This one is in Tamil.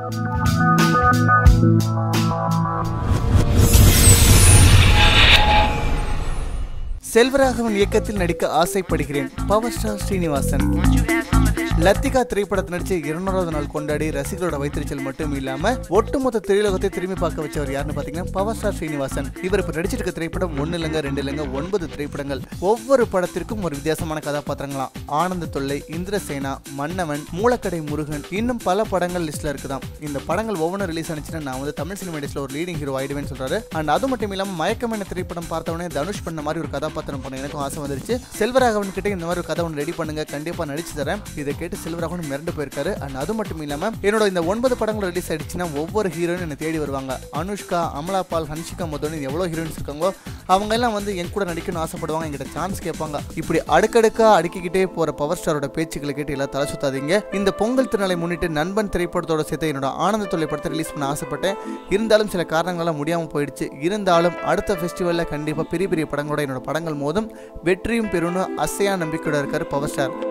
செல்வராகவன் இயக்கத்தில் நடிக்க ஆசைப்படுகிறேன் பவர் ஸ்டார் ஸ்ரீனிவாசன் லத்திகா திரைப்படத்தை நடிச்சு இருநூறாவது நாள் கொண்டாடி ரசிகர்களோட வைத்திருச்சல் மட்டும் இல்லாம ஒட்டுமொத்த திரையுலகத்தை திரும்பி பார்க்க வச்சவர் யாருன்னு பாத்தீங்கன்னா பவர் ஸ்டார் ஸ்ரீனிவாசன் இவர் இப்ப நடிச்சிருக்க திரைப்படம் ஒன்னு இல்லைங்க ரெண்டு இல்லைங்க ஒன்பது திரைப்படங்கள் ஒவ்வொரு படத்திற்கும் ஒரு வித்தியாசமான கதாபாத்திரங்களாம் ஆனந்த தொல்லை இந்திரசேனா மன்னவன் மூலக்கடை முருகன் இன்னும் பல படங்கள் லிஸ்ட்ல இருக்குதாம் இந்த படங்கள் ஒவ்வொன்றும் ரிலீஸ் ஆனிச்சுன்னா நான் வந்து தமிழ் சினிமா இண்டஸ்ட்ரியில் ஒரு லீடிங் ஹீரோ ஆயிடுவேன்னு சொல்றாரு அண்ட் அது மட்டும் இல்லாம மயக்கம் என்ற திரைப்படம் பார்த்தவொடனே தனுஷ் பண்ண மாதிரி ஒரு கதாபாத்திரம் பண்ண எனக்கும் ஆசை வந்துருச்சு செல்வராகவன் கிட்ட இந்த மாதிரி ஒரு கதை ஒன்று ரெடி பண்ணுங்க கண்டிப்பா நடிச்சு தரேன் இதை கேட்டு செல்வராகவன் மிரண்டு போயிருக்காரு அண்ட் அது மட்டும் இல்லாம என்னோட இந்த ஒன்பது படங்கள் ரிலீஸ் ஆயிடுச்சுன்னா ஒவ்வொரு ஹீரோயின் என்னை தேடி வருவாங்க அனுஷ்கா அமலா பால் ஹன்ஷிகா மொத்தம் எவ்வளோ ஹீரோயின்ஸ் இருக்காங்களோ அவங்க எல்லாம் வந்து என் கூட நடிக்கணும்னு ஆசைப்படுவாங்க என்கிட்ட சான்ஸ் கேட்பாங்க இப்படி அடுக்கடுக்கா அடுக்கிக்கிட்டே போற பவர் ஸ்டாரோட பேச்சுக்களை கேட்டு எல்லாம் தலை சுத்தாதீங்க இந்த பொங்கல் திருநாளை முன்னிட்டு நண்பன் திரைப்படத்தோட சேர்த்து என்னோட ஆனந்த தொல்லை படத்தை ரிலீஸ் பண்ண ஆசைப்பட்டேன் இருந்தாலும் சில காரணங்களால் முடியாமல் போயிடுச்சு இருந்தாலும் அடுத்த ஃபெஸ்டிவலில் கண்டிப்பாக பெரிய பெரிய படங்களோட என்னோட படங்கள் மோதும் வெற்றியும் பெருணும் அசையா நம்பிக்கையோட இருக்காரு பவர் ஸ்டார்